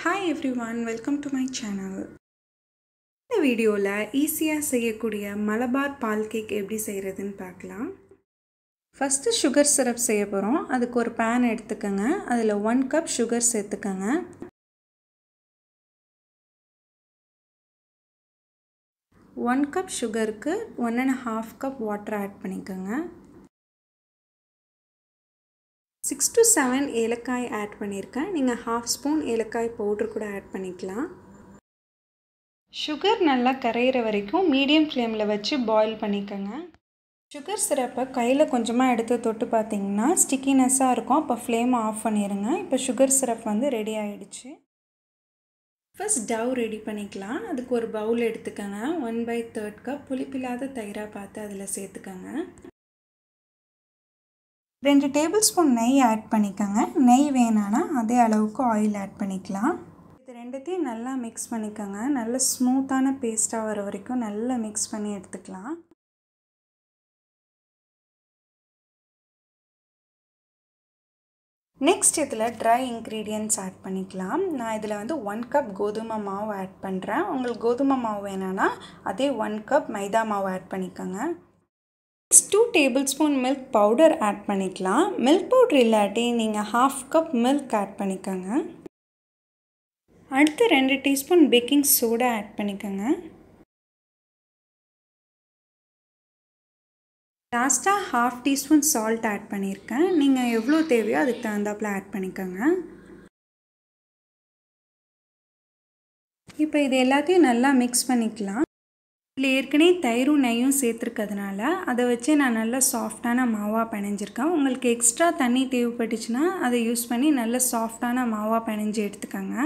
hi everyone welcome to my channel இந்த வீடியோவில் ஈஸியாக செய்யக்கூடிய மலபார் பால் கேக் எப்படி செய்கிறதுன்னு பார்க்கலாம் ஃபஸ்ட்டு சுகர் சிரப் செய்ய போகிறோம் அதுக்கு ஒரு பேன் எடுத்துக்கோங்க அதில் ஒன் கப் சுகர் சேர்த்துக்கோங்க ஒன் கப் சுகருக்கு one and half cup water add பண்ணிக்கோங்க சிக்ஸ் டு செவன் ஏலக்காய் ஆட் பண்ணியிருக்கேன் நீங்கள் ஹாஃப் ஸ்பூன் ஏலக்காய் பவுட்ரு கூட ஆட் பண்ணிக்கலாம் சுகர் நல்லா கரையிற வரைக்கும் மீடியம் ஃப்ளேமில் வச்சு பாயில் பண்ணிக்கோங்க சுகர் சிரப்பை கையில் கொஞ்சமாக எடுத்து தொட்டு பார்த்தீங்கன்னா ஸ்டிக்கினஸ்ஸாக இருக்கும் அப்போ ஃப்ளேமை ஆஃப் பண்ணிடுங்க இப்போ சுகர் சிரப் வந்து ரெடி ஆகிடுச்சு ஃபஸ்ட் டவ் ரெடி பண்ணிக்கலாம் அதுக்கு ஒரு பவுல் எடுத்துக்கோங்க ஒன் பை தேர்ட் கப் புளிப்பில்லாத தயிராக பார்த்து அதில் சேர்த்துக்கோங்க ரெண்டு டேபிள் ஸ்பூன் நெய் ஆட் பண்ணிக்கோங்க நெய் வேணான்னா அதே அளவுக்கு ஆயில் ஆட் பண்ணிக்கலாம் இது ரெண்டுத்தையும் நல்லா மிக்ஸ் பண்ணிக்கோங்க நல்ல ஸ்மூத்தான பேஸ்ட்டாக வர வரைக்கும் நல்லா மிக்ஸ் பண்ணி எடுத்துக்கலாம் நெக்ஸ்ட் இதில் ட்ரை இன்க்ரீடியன்ட்ஸ் ஆட் பண்ணிக்கலாம் நான் இதில் வந்து ஒன் கப் கோதுமை மாவு ஆட் பண்ணுறேன் உங்களுக்கு கோதுமை மாவு வேணான்னா அதே ஒன் கப் மைதா மாவு ஆட் பண்ணிக்கோங்க next two tablespoon milk powder add பண்ணிக்கலாம் மில்க் பவுடர் இல்லாட்டி நீங்கள் ஹாஃப் கப் மில்க் ஆட் பண்ணிக்கோங்க அடுத்து ரெண்டு டீஸ்பூன் பேக்கிங் சோடா ஆட் பண்ணிக்கோங்க லாஸ்ட்டாக ஹாஃப் டீஸ்பூன் சால்ட் ஆட் பண்ணியிருக்கேன் நீங்கள் எவ்வளோ தேவையோ அதுக்கு தகுந்தாப்பில் ஆட் பண்ணிக்கோங்க இப்போ இது எல்லாத்தையும் நல்லா மிக்ஸ் பண்ணிக்கலாம் இதில் ஏற்கனவே தயிரும் நெய்யும் சேர்த்துருக்கிறதுனால அதை வச்சு நான் நல்லா சாஃப்டான மாவாக பிணைஞ்சிருக்கேன் உங்களுக்கு எக்ஸ்ட்ரா தண்ணி தேவைப்பட்டுச்சுன்னா அதை யூஸ் பண்ணி நல்ல சாஃப்டான மாவாக பிணைஞ்சு எடுத்துக்கோங்க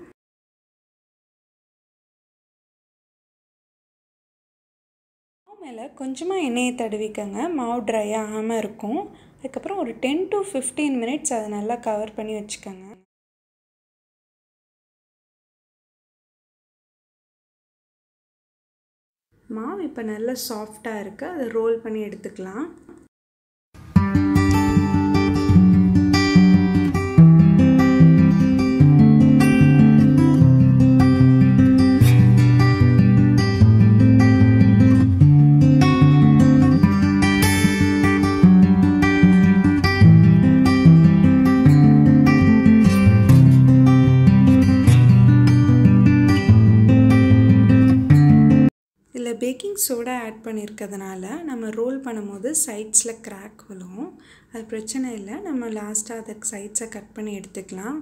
மேலே கொஞ்சமாக எண்ணெயை தடவிக்கங்க மாவு ட்ரை ஆகாமல் இருக்கும் அதுக்கப்புறம் ஒரு டென் டு ஃபிஃப்டீன் மினிட்ஸ் அதை நல்லா கவர் பண்ணி வச்சுக்கோங்க மாவு இப்போ நல்லா சாஃப்டாக இருக்குது அதை ரோல் பண்ணி எடுத்துக்கலாம் இதில் பேக்கிங் சோடா ஆட் பண்ணியிருக்கிறதுனால நம்ம ரோல் பண்ணும்போது சைட்ஸில் கிராக் விழும் அது பிரச்சனை இல்லை நம்ம லாஸ்ட்டாக அதுக்கு சைட்ஸை கட் பண்ணி எடுத்துக்கலாம்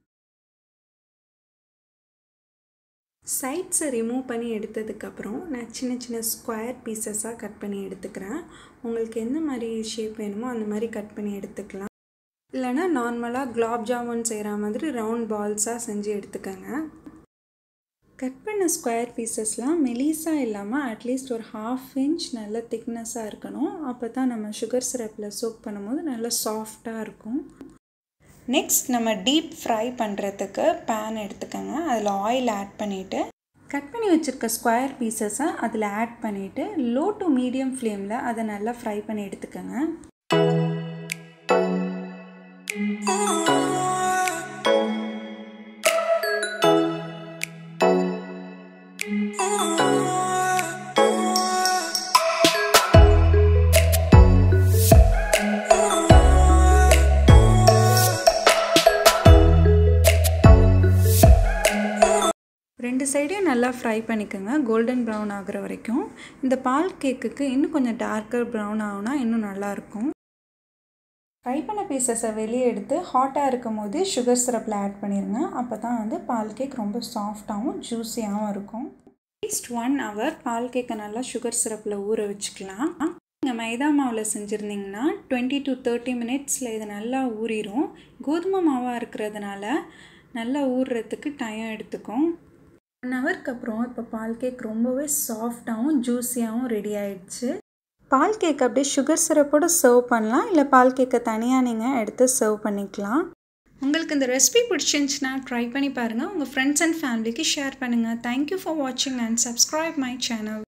சைட்ஸை ரிமூவ் பண்ணி எடுத்ததுக்கப்புறம் நான் சின்ன சின்ன ஸ்கொயர் பீசஸாக கட் பண்ணி எடுத்துக்கிறேன் உங்களுக்கு எந்த மாதிரி ஷேப் வேணுமோ அந்த மாதிரி கட் பண்ணி எடுத்துக்கலாம் இல்லைனா நார்மலாக குலாப் ஜாமுன் செய்கிற மாதிரி ரவுண்ட் பால்ஸாக செஞ்சு எடுத்துக்கோங்க கட் பண்ண ஸ்கொயர் பீசஸ்லாம் மெலிஸாக இல்லாமல் அட்லீஸ்ட் ஒரு ஹாஃப் இன்ச் நல்ல திக்னஸாக இருக்கணும் அப்போ தான் நம்ம சுகர் சிரப்பில் சோக் பண்ணும்போது நல்லா சாஃப்டாக இருக்கும் நெக்ஸ்ட் நம்ம டீப் ஃப்ரை பண்ணுறதுக்கு பேன் எடுத்துக்கோங்க அதில் ஆயில் ஆட் பண்ணிவிட்டு கட் பண்ணி வச்சுருக்க ஸ்கொயர் பீசஸை அதில் ஆட் பண்ணிவிட்டு லோ டு மீடியம் ஃப்ளேமில் அதை நல்லா ஃப்ரை பண்ணி எடுத்துக்கோங்க ரெண்டு சைடையும் நல்லா ஃப்ரை பண்ணிக்கோங்க கோல்டன் ப்ரௌன் ஆகிற வரைக்கும் இந்த பால் கேக்குக்கு இன்னும் கொஞ்சம் டார்க்கர் ப்ரௌன் ஆகுனா இன்னும் நல்லாயிருக்கும் ஃப்ரை பண்ண பீசஸை வெளியே எடுத்து ஹாட்டாக இருக்கும் போது சுகர் சிரப்பில் ஆட் பண்ணிடுங்க அப்போ தான் வந்து பால் கேக் ரொம்ப சாஃப்டாகவும் ஜூஸியாகவும் இருக்கும் அட்லீஸ்ட் ஒன் ஹவர் பால் கேக்கை நல்லா சுகர் சிரப்பில் ஊற வச்சுக்கலாம் நீங்கள் மைதா மாவில் செஞ்சுருந்தீங்கன்னா டுவெண்ட்டி டு தேர்ட்டி மினிட்ஸில் இது நல்லா ஊறிடும் கோதுமை மாவாக இருக்கிறதுனால நல்லா ஊறுறதுக்கு டைம் எடுத்துக்கும் ஒன் ஹவருக்கு அப்புறம் இப்போ பால் கேக் ரொம்பவே சாஃப்டாகவும் ஜூஸியாகவும் ரெடி ஆயிடுச்சு பால் கேக் அப்படியே சுகர் சிரப்போடு சர்வ் பண்ணலாம் இல்லை பால் கேக்கை தனியாக நீங்கள் எடுத்து சர்வ் பண்ணிக்கலாம் உங்களுக்கு இந்த ரெசிபி பிடிச்சிருந்துச்சுன்னா ட்ரை பண்ணி பாருங்கள் உங்கள் ஃப்ரெண்ட்ஸ் அண்ட் ஃபேமிலிக்கு ஷேர் பண்ணுங்கள் தேங்க்யூ ஃபார் வாட்சிங் அண்ட் சப்ஸ்கிரைப் மை சேனல்